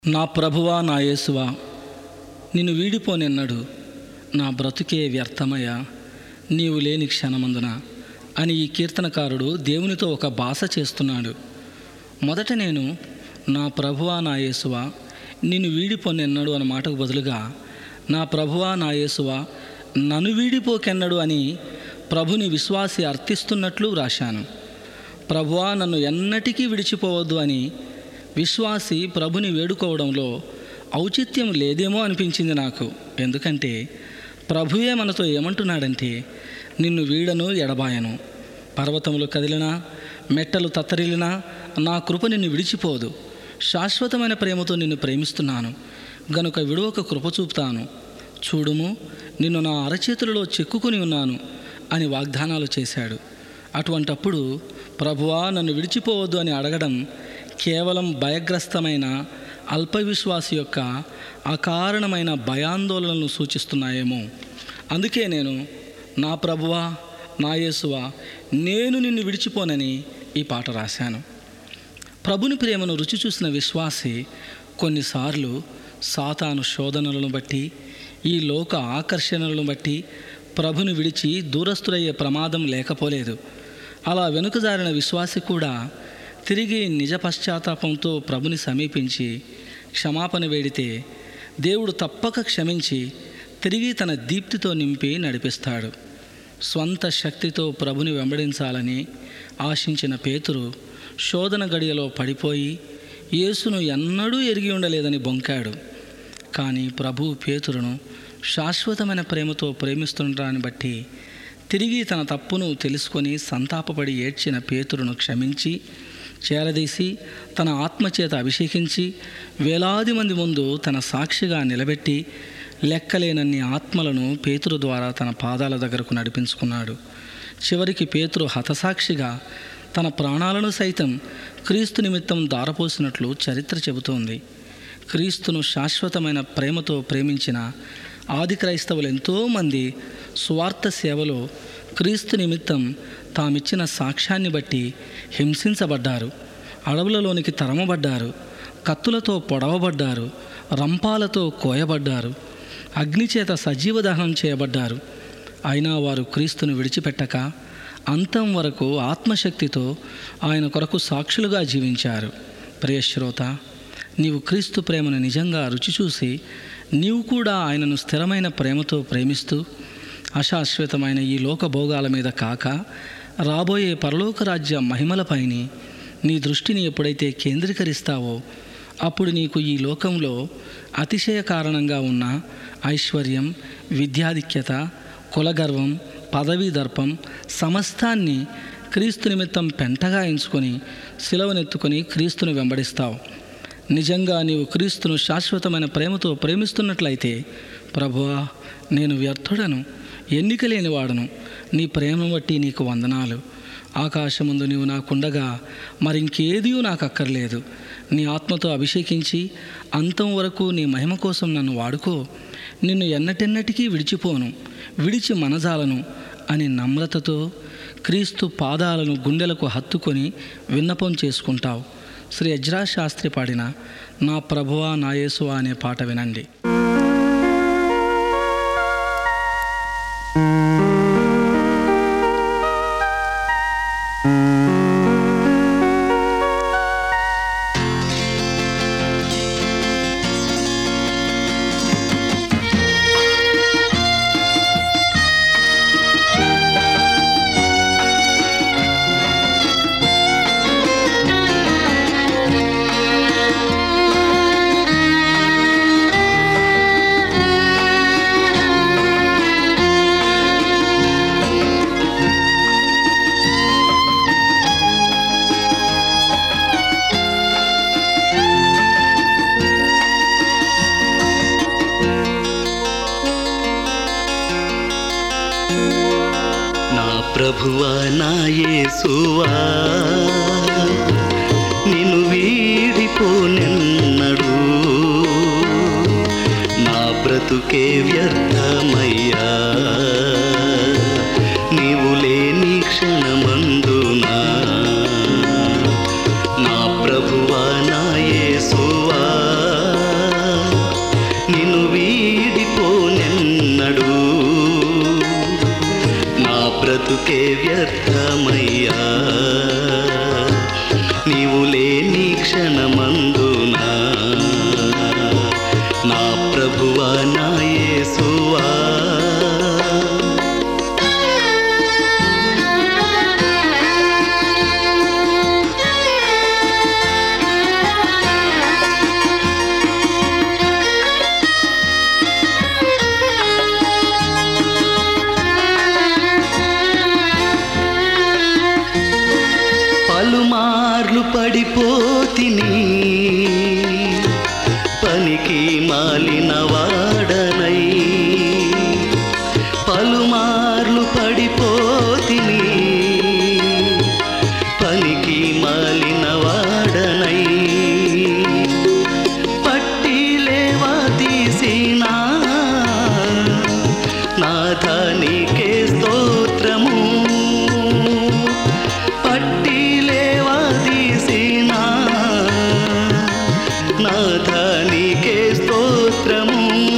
నా ప్రభువా నా యేసువా నిన్ను వీడిపోనెన్నడు నా బ్రతుకే వ్యర్థమయ నీవు లేని క్షణమందున అని ఈ కీర్తనకారుడు దేవునితో ఒక భాష చేస్తున్నాడు మొదట నేను నా ప్రభువా నా యేసువా నిన్ను వీడిపోనెన్నడు అన్న మాటకు బదులుగా నా ప్రభువా నా యేసువా నన్ను వీడిపోకెన్నడు అని ప్రభుని విశ్వాసి అర్థిస్తున్నట్లు వ్రాశాను ప్రభువా నన్ను ఎన్నటికీ విడిచిపోవద్దు అని విశ్వాసి ప్రభుని వేడుకోవడంలో ఔచిత్యం లేదేమో అనిపించింది నాకు ఎందుకంటే ప్రభువే మనతో ఏమంటున్నాడంటే నిన్ను వీడను ఎడబాయను పర్వతములు కదిలినా మెట్టలు తత్తరిల్లినా నా కృప నిన్ను విడిచిపోదు శాశ్వతమైన ప్రేమతో నిన్ను ప్రేమిస్తున్నాను గనుక విడువక కృప చూపుతాను చూడుము నిన్ను నా అరచేతులలో చెక్కుకొని ఉన్నాను అని వాగ్దానాలు చేశాడు అటువంటప్పుడు ప్రభువా నన్ను విడిచిపోవద్దు అని అడగడం కేవలం భయగ్రస్తమైన అల్పవిశ్వాసి యొక్క అకారణమైన భయాందోళనలను సూచిస్తున్నాయేమో అందుకే నేను నా ప్రభువా నా యేసువా నేను నిన్ను విడిచిపోనని ఈ పాట రాశాను ప్రభుని ప్రేమను రుచి చూసిన విశ్వాసి కొన్నిసార్లు సాతాను శోధనలను బట్టి ఈ లోక ఆకర్షణలను బట్టి ప్రభుని విడిచి దూరస్తులయ్యే ప్రమాదం లేకపోలేదు అలా వెనుకజారిన విశ్వాసి కూడా తిరిగి నిజ పశ్చాత్తాపంతో ప్రభుని సమీపించి క్షమాపణ వేడితే దేవుడు తప్పక క్షమించి తిరిగి తన దీప్తితో నింపి నడిపిస్తాడు స్వంత శక్తితో ప్రభుని వెంబడించాలని ఆశించిన పేతురు శోధన గడియలో పడిపోయి యేసును ఎన్నడూ ఎరిగి ఉండలేదని బొంకాడు కానీ ప్రభు పేతురును శాశ్వతమైన ప్రేమతో ప్రేమిస్తుండడాన్ని బట్టి తిరిగి తన తప్పును తెలుసుకొని సంతాపపడి ఏడ్చిన పేతురును క్షమించి చేరదీసి తన ఆత్మచేత అభిషేకించి వేలాది మంది ముందు తన సాక్షిగా నిలబెట్టి లెక్కలేనన్ని ఆత్మలను పేతురు ద్వారా తన పాదాల దగ్గరకు నడిపించుకున్నాడు చివరికి పేతురు హతసాక్షిగా తన ప్రాణాలను సైతం క్రీస్తు నిమిత్తం దారపోసినట్లు చరిత్ర చెబుతోంది క్రీస్తును శాశ్వతమైన ప్రేమతో ప్రేమించిన ఆది క్రైస్తవులు ఎంతోమంది స్వార్థ సేవలో క్రీస్తు నిమిత్తం తామిచ్చిన సాక్ష్యాన్ని బట్టి హింసించబడ్డారు అడవులలోనికి తరమబడ్డారు కత్తులతో పొడవబడ్డారు రంపాలతో కోయబడ్డారు అగ్నిచేత సజీవ దహనం చేయబడ్డారు అయినా వారు క్రీస్తును విడిచిపెట్టక అంతం వరకు ఆత్మశక్తితో ఆయన కొరకు సాక్షులుగా జీవించారు ప్రియశ్రోత నీవు క్రీస్తు ప్రేమను నిజంగా రుచి చూసి నీవు కూడా ఆయనను స్థిరమైన ప్రేమతో ప్రేమిస్తూ అశాశ్వతమైన ఈ లోక భోగాల మీద కాక రాబోయే పరలోక రాజ్య మహిమలపైని నీ దృష్టిని ఎప్పుడైతే కేంద్రీకరిస్తావో అప్పుడు నీకు ఈ లోకంలో అతిశయ కారణంగా ఉన్న ఐశ్వర్యం విద్యాధిక్యత కులగర్వం పదవీ దర్పం సమస్తాన్ని క్రీస్తు నిమిత్తం పెంటగా ఎంచుకొని శిలవనెత్తుకొని క్రీస్తును వెంబడిస్తావు నిజంగా నీవు క్రీస్తును శాశ్వతమైన ప్రేమతో ప్రేమిస్తున్నట్లయితే ప్రభువా నేను వ్యర్థుడను ఎన్నిక లేనివాడను నీ ప్రేమ బట్టి నీకు వందనాలు ఆకాశముందు నీవు నాకుండగా మరింకేదీ నాకు అక్కర్లేదు నీ ఆత్మతో అభిషేకించి అంతం వరకు నీ మహిమ కోసం నన్ను వాడుకో నిన్ను ఎన్నటెన్నటికీ విడిచిపోను విడిచి మనజాలను అని నమ్రతతో క్రీస్తు పాదాలను గుండెలకు హత్తుకొని విన్నపం చేసుకుంటావు శ్రీ అజ్రా శాస్త్రి పాడిన నా ప్రభువా నా యేసువా అనే పాట వినండి నా ప్రభువా నా యేసువా నిన్ను వీడిపోనెన్నడు నా బ్రతుకే వ్యర్థమయ్యా నీవు లేని క్షణమందునా నా ప్రభువా నా యేసువా బ్రతుకే వ్యర్థమయ్యా నీవు లేని క్షణమందునా నా ప్రభువా నా యేసువా పలుమార్లు పడిపోతిని పనికి మాలిన వాడనై పలుమార్లు పడిపోతిని పనికి మాలిన వాడనై పట్టి లేవా తీసినా నాథానికే స్తోత్రము పట్టి లేవా తీసినా నాథానికే స్తోత్రము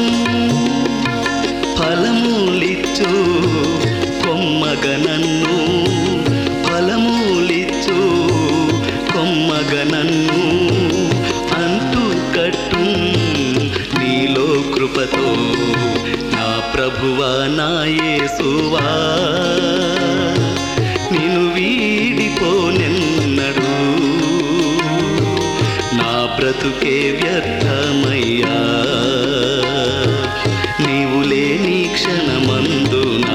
ఫలములిచ్చు కొమ్మగనన్ను ఫలములిచ్చు కొమ్మగనన్ను అంటు కట్టు నీలో కృపతో నా ప్రభువా నా యేసువా నిన్ను వీడిపోనెన్నడు నా బ్రతుకే వ్యర్థమయ్యా నీవు లేని క్షణమందునా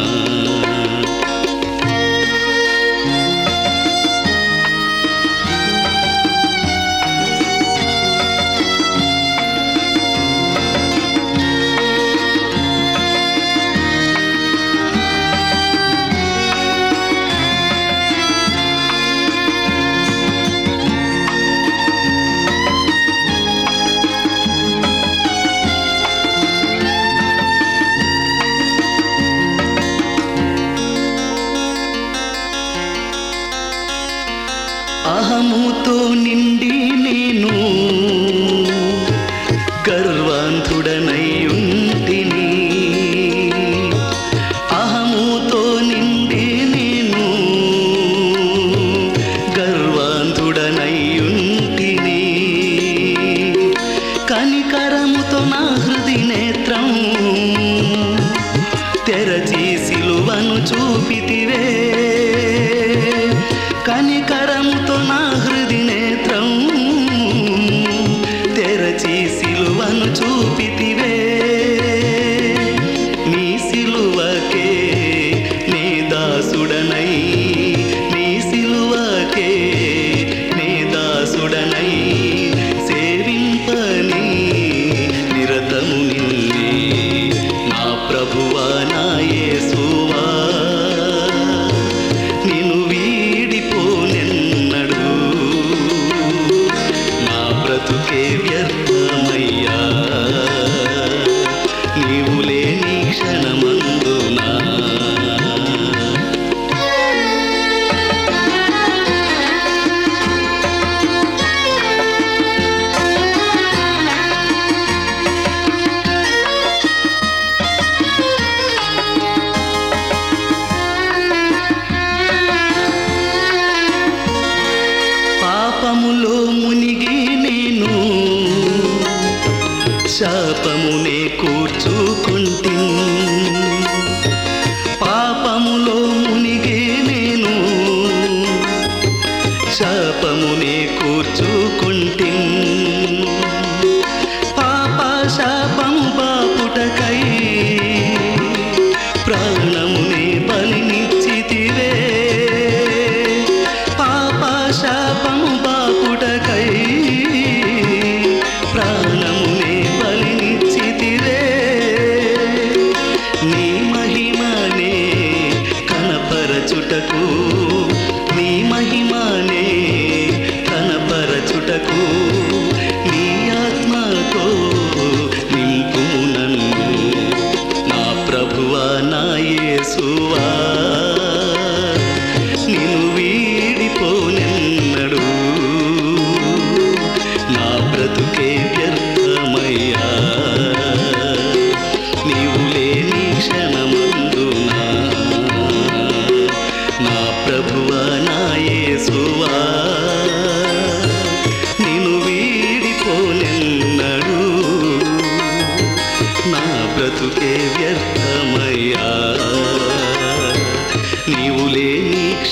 అహముతో నిండి నేను గర్వాంతుడనై ఉంటిని అహముతో నిండి నేను గర్వాంతుడనై ఉంటిని కనికరముతో నా హృది నేత్రం తెరచి సిలువను చూపితివే కనికరముతో నా హృది నేత్రం తెరచి సిలువను చూపితివే నీ సిలువకే నే దాసుడనై నీ సిలువకే నే దాసుడనై సేవింపని నిరతము నిన్నే నా ప్రభువా నా యేసువా నిన్ను వీడిపోనెన్నడు నా బ్రతుకే వ్యర్థమయ్యా నీవు లేని క్షణమందునా పాపములో మునిగి నేను శాపమునే కూర్చుకుంటి పాపములో మునిగి నేను శాపమునే కూర్చుకుంటి పాప శాపము బాపుటకై ప్రాణమునే బలినిచ్చితివే పాప శాపము బాపుటకై ప్రాణమునే బలినిచ్చితివే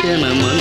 క్షణమా